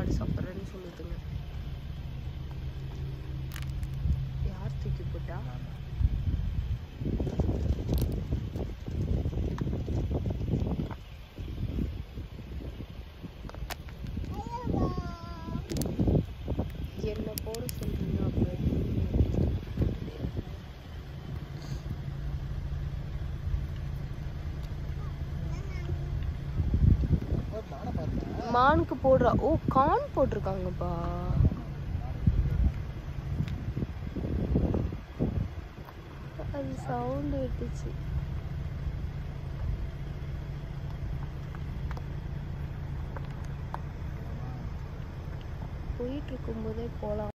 சாப்பாடு சாப்பிட்றேன்னு சொல்லுதுங்க யார் தூக்கி போட்டா என்ன போட சொல்றீங்க அப்ப நானே பார்த்தேன் மானுக்கு போடுறா ஓ கார்ன் போட்டிருக்காங்கப்பா அது சவுண்ட் விட்டுச்சு போயிட்டு இருக்கும்போதே போலாம்